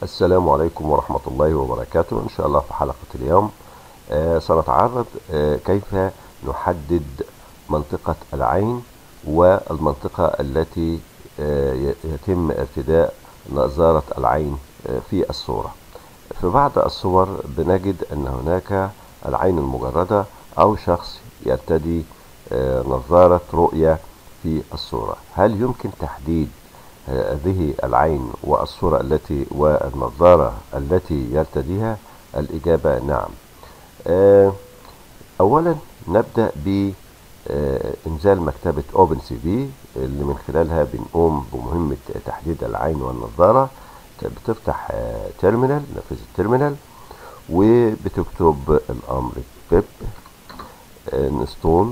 السلام عليكم ورحمة الله وبركاته إن شاء الله في حلقة اليوم آه، سنتعرض آه، كيف نحدد منطقة العين والمنطقة التي آه، ي- يتم ارتداء نظارة العين آه، في الصورة في بعض الصور بنجد أن هناك العين المجردة أو شخص يرتدي آه، نظارة رؤية في الصورة هل يمكن تحديد هذه العين والصورة التي والنظارة التي يرتديها الإجابة نعم آه، أولا نبدأ بإنزال مكتبة أوبن سي في اللي من خلالها بنقوم بمهمة تحديد العين والنظارة بتفتح آه، تيرمينال نافذة التيرمينال وبتكتب الأمر بيب انستول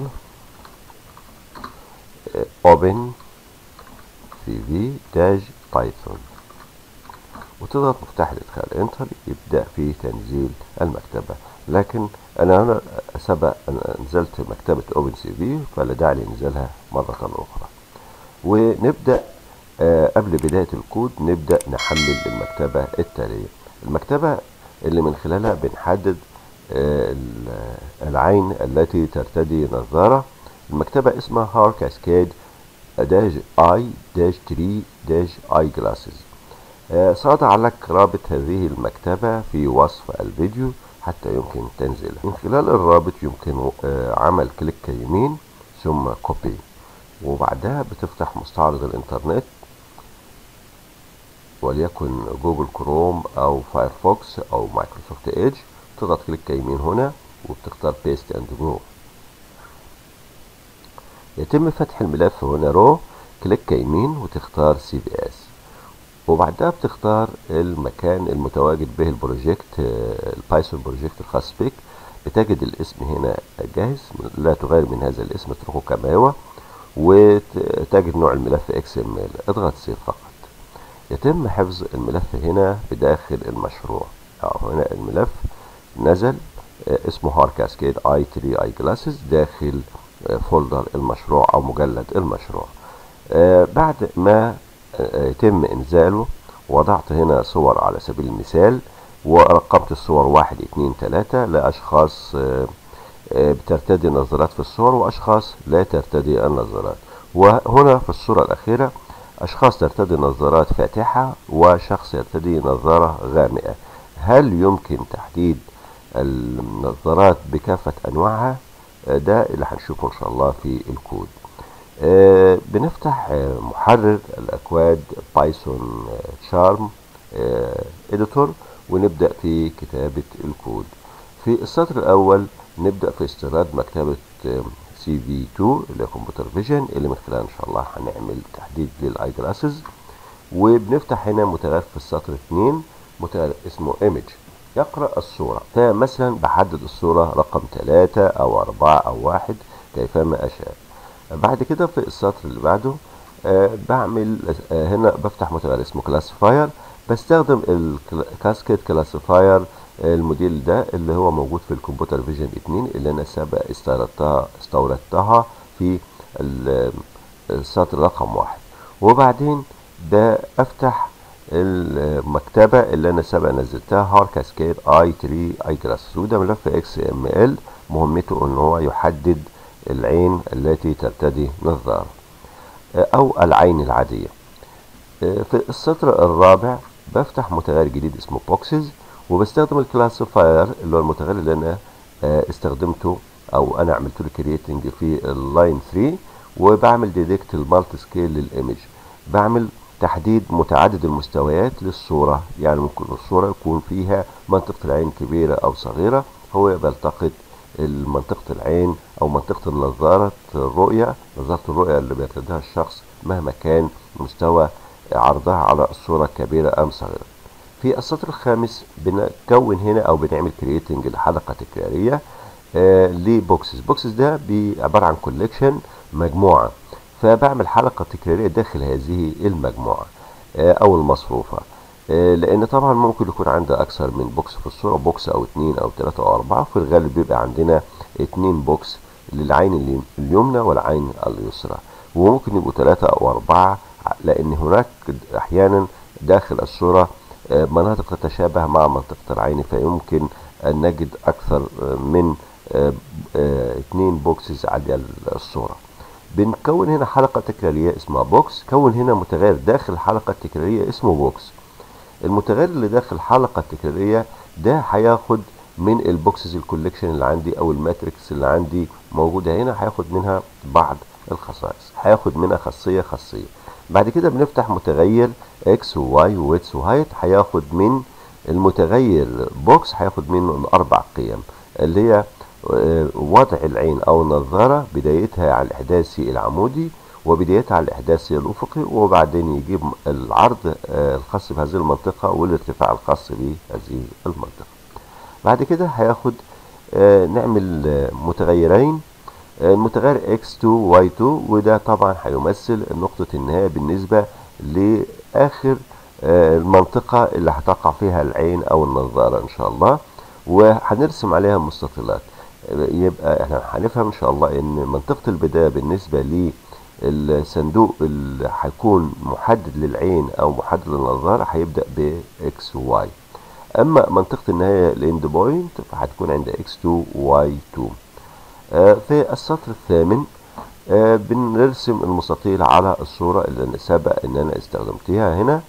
اوبن سي في داش بايثون وتضغط مفتاح الادخال انتر يبدا في تنزيل المكتبه لكن انا هنا سبق ان نزلت مكتبه اوبن سي في فلا داعي لانزالها مره اخرى ونبدا آه، قبل بدايه الكود نبدا نحلل المكتبه التاليه المكتبه اللي من خلالها بنحدد آه، ال- العين التي ترتدي نظاره المكتبه اسمها هار كاسكيد داش اي داش 3 داش اي جلاسز سأضع لك رابط هذه المكتبة في وصف الفيديو حتى يمكن تنزيلها من خلال الرابط يمكن آه، عمل كليك يمين ثم كوبي وبعدها بتفتح مستعرض الانترنت وليكن جوجل كروم او فايرفوكس او مايكروسوفت ايدج تضغط كليك يمين هنا وبتختار بيست اند جو يتم فتح الملف هنا رو كليك يمين وتختار سي في اس وبعدها بتختار المكان المتواجد به البروجكت آه، البايثون بروجكت الخاص بك بتجد الاسم هنا جاهز لا تغير من هذا الاسم اتركه كما هو وتجد نوع الملف اكس ام ال اضغط سيف فقط يتم حفظ الملف هنا بداخل المشروع أو هنا الملف نزل آه، اسمه هار كاسكيد اي 3 اي جلاسز داخل آه، فولدر المشروع او مجلد المشروع آه، بعد ما آه، يتم انزاله وضعت هنا صور على سبيل المثال ورقمت الصور واحد اتنين تلاتة لأشخاص آه، آه، بترتدي نظارات في الصور وأشخاص لا ترتدي النظارات وهنا في الصورة الأخيرة أشخاص ترتدي نظارات فاتحة وشخص يرتدي نظارة غامقة هل يمكن تحديد النظارات بكافة أنواعها آه، ده اللي هنشوفه إن شاء الله في الكود آه، بنفتح آه، محرر الأكواد بايثون شارم اديتور ونبدأ في كتابة الكود في السطر الأول نبدأ في استيراد مكتبة سي في 2 اللي هي كمبيوتر فيجن اللي من خلالها إن شاء الله هنعمل تحديد للآي جلاسز وبنفتح هنا متغير في السطر 2 متغير اسمه ايمج يقرأ الصورة فمثلا بحدد الصورة رقم 3 أو 4 أو 1 كيفما أشاء بعد كده في السطر اللي بعده آه بعمل آه هنا بفتح متغير اسمه كلاسيفاير بستخدم الكاسكيد كلاسيفاير الموديل ده اللي هو موجود في الكمبيوتر فيجن 2 اللي انا سابق استوردتها استوردتها في ال- السطر رقم واحد وبعدين بفتح المكتبة اللي انا سابق نزلتها هار كاسكيد اي 3 اي جلاسز وده ملف اكس ام ال مهمته ان هو يحدد العين التي ترتدي نظارة او العين العادية في السطر الرابع بفتح متغير جديد اسمه بوكسز وبستخدم الكلاسيفاير اللي هو المتغير اللي انا آه، استخدمته او انا عملت له كرييتنج في اللاين 3 وبعمل ديتكت المالتي سكيل للايمج بعمل تحديد متعدد المستويات للصورة يعني ممكن الصورة يكون فيها منطقة العين كبيرة أو صغيرة هو بيلتقط منطقة العين أو منطقة النظارة الرؤية نظارة الرؤية اللي بيرتديها الشخص مهما كان مستوى عرضها على الصورة كبيرة أم صغيرة في السطر الخامس بنكون هنا أو بنعمل كرييتنج لحلقة تكرارية آه لبوكسز بوكسز ده بي- عبارة عن كوليكشن مجموعة فبعمل حلقة تكرارية داخل هذه المجموعة آه أو المصفوفة آه لأن طبعا ممكن يكون عندي أكثر من بوكس في الصورة بوكس أو اتنين أو تلاتة أو أربعة في الغالب بيبقى عندنا اتنين بوكس للعين اليم- اليمنى والعين اليسرى وممكن يبقوا ثلاثة أو أربعة لأن هناك أحيانا داخل الصورة مناطق تتشابه مع منطقة العين فيمكن أن نجد أكثر من اثنين بوكسز على الصورة بنكون هنا حلقة تكرارية اسمها بوكس كون هنا متغير داخل الحلقة التكرارية اسمه بوكس المتغير اللي داخل الحلقة التكرارية ده هياخد من البوكسز الكوليكشن اللي عندي او الماتريكس اللي عندي موجودة هنا هياخد منها بعض الخصائص هياخد منها خاصية خاصية بعد كده بنفتح متغير اكس وواي وويتس وهايت هياخد من المتغير بوكس هياخد منه الاربع قيم اللي هي وضع العين او النظارة بدايتها على الاحداثي العمودي وبدايتها على الاحداثي الافقي وبعدين يجيب العرض الخاص بهذه المنطقة والارتفاع الخاص بهذه المنطقة بعد كده هياخد نعمل متغيرين المتغير x2 y2 وده طبعا هيمثل نقطة النهاية بالنسبة لآخر المنطقة اللي هتقع فيها العين أو النظارة إن شاء الله وهنرسم عليها مستطيلات يبقى احنا هنفهم إن شاء الله إن منطقة البداية بالنسبة للصندوق اللي هيكون محدد للعين أو محدد للنظارة هيبدأ ب x و y أما منطقة النهاية الاند بوينت فهتكون عند x2 y2 في السطر الثامن بنرسم المستطيل على الصورة اللي سبق ان انا استخدمتها هنا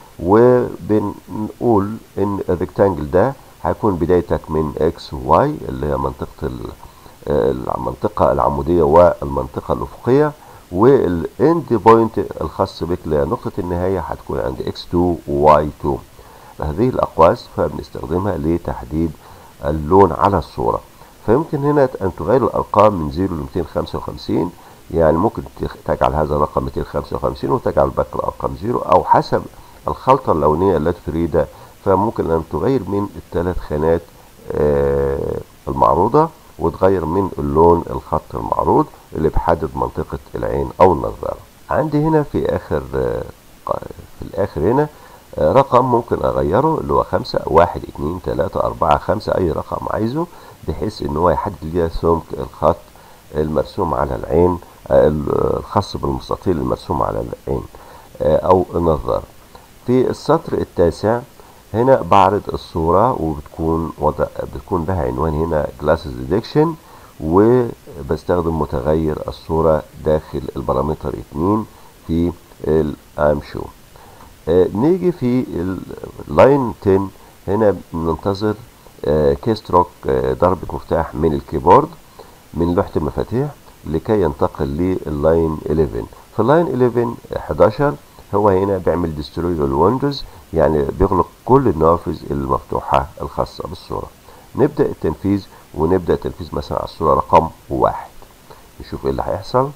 وبنقول ان الريكتانجل ده هيكون بدايتك من x و y اللي هي منطقة المنطقة العمودية والمنطقة الأفقية والاند بوينت الخاص بك لنقطة النهاية هتكون عند x2 و y2 هذه الأقواس فبنستخدمها لتحديد اللون على الصورة فيمكن هنا أن تغير الأرقام من 0 ل 255 يعني ممكن تجعل هذا الرقم 255 وتجعل باقي الأرقام 0 أو حسب الخلطة اللونية التي تريدها فممكن أن تغير من الثلاث خانات المعروضة وتغير من اللون الخط المعروض اللي بيحدد منطقة العين أو النظارة عندي هنا في آخر في الآخر هنا رقم ممكن أغيره اللي هو خمسة واحد اتنين تلاتة أربعة خمسة أي رقم عايزه بحيث إن هو يحدد لي سمك الخط المرسوم على العين الخاص بالمستطيل المرسوم على العين أو النظارة في السطر التاسع هنا بعرض الصورة وبتكون وضع بتكون لها عنوان هنا glasses detection وبستخدم متغير الصورة داخل البارامتر 2 في الامشو آه نيجي في اللاين 10 هنا بننتظر آه كيستروك آه ضربة مفتاح من الكيبورد من لوحة المفاتيح لكي ينتقل لللاين 11 في اللاين 11 11 هو هنا بيعمل ديستروي للويندوز يعني بيغلق كل النوافذ المفتوحة الخاصة بالصورة نبدأ التنفيذ ونبدأ تنفيذ مثلا على الصورة رقم واحد نشوف ايه اللي هيحصل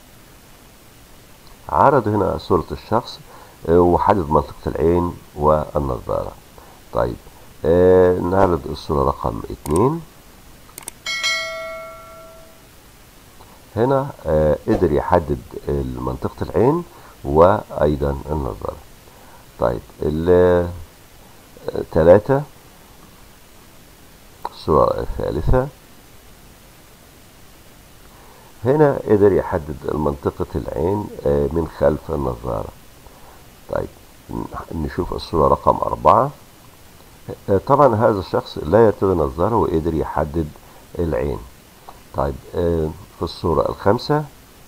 عرض هنا صورة الشخص وحدد منطقة العين والنظارة طيب آه نعرض الصورة رقم اتنين هنا آه قدر يحدد منطقة العين وأيضا النظارة طيب الثلاثة الصورة الثالثة هنا قدر يحدد منطقة العين آه من خلف النظارة طيب نشوف الصورة رقم أربعة طبعا هذا الشخص لا يرتدي نظارة وقدر يحدد العين طيب في الصورة الخامسة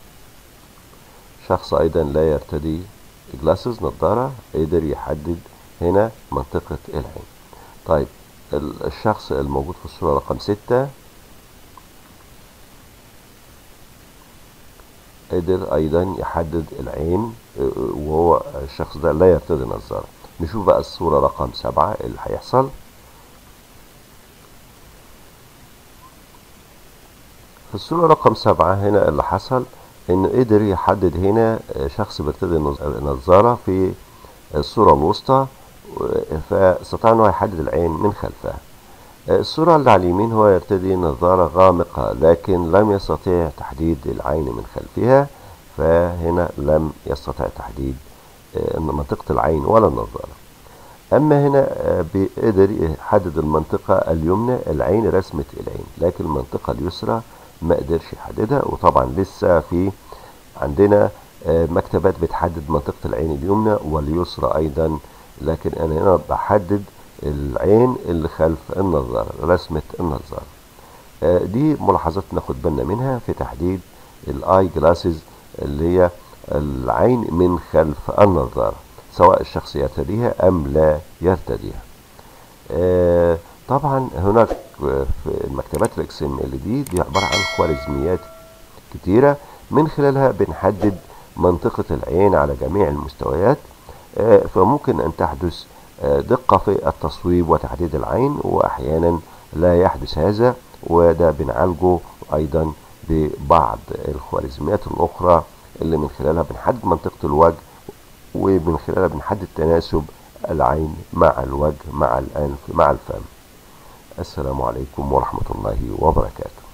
شخص أيضا لا يرتدي جلاسز نظارة قدر يحدد هنا منطقة العين طيب الشخص الموجود في الصورة رقم ستة قدر ايضا يحدد العين وهو الشخص ده لا يرتدي نظارة نشوف بقى الصورة رقم سبعة اللي هيحصل في الصورة رقم سبعة هنا اللي حصل ان قدر يحدد هنا شخص بيرتدي نظارة في الصورة الوسطى فاستطاع انه يحدد العين من خلفها الصورة اللي على اليمين هو يرتدي نظارة غامقة لكن لم يستطيع تحديد العين من خلفها فهنا لم يستطيع تحديد منطقة العين ولا النظارة أما هنا بيقدر يحدد المنطقة اليمنى العين رسمة العين لكن المنطقة اليسرى ما قدرش يحددها وطبعا لسه في عندنا مكتبات بتحدد منطقة العين اليمنى واليسرى أيضا لكن أنا هنا بحدد العين اللي خلف النظارة رسمة النظارة آه، دي ملاحظات ناخد بالنا منها في تحديد الاي جلاسز اللي هي العين من خلف النظارة سواء الشخص يرتديها أم لا يرتديها آه، طبعا هناك في المكتبات الاكس ام ال دي دي عبارة عن خوارزميات كتيرة من خلالها بنحدد منطقة العين على جميع المستويات آه، فممكن أن تحدث آه، دقة في التصويب وتحديد العين وأحيانا لا يحدث هذا وده بنعالجه أيضا ببعض الخوارزميات الأخرى اللي من خلالها بنحدد منطقة الوجه ومن خلالها بنحدد تناسب العين مع الوجه مع الأنف مع الفم السلام عليكم ورحمة الله وبركاته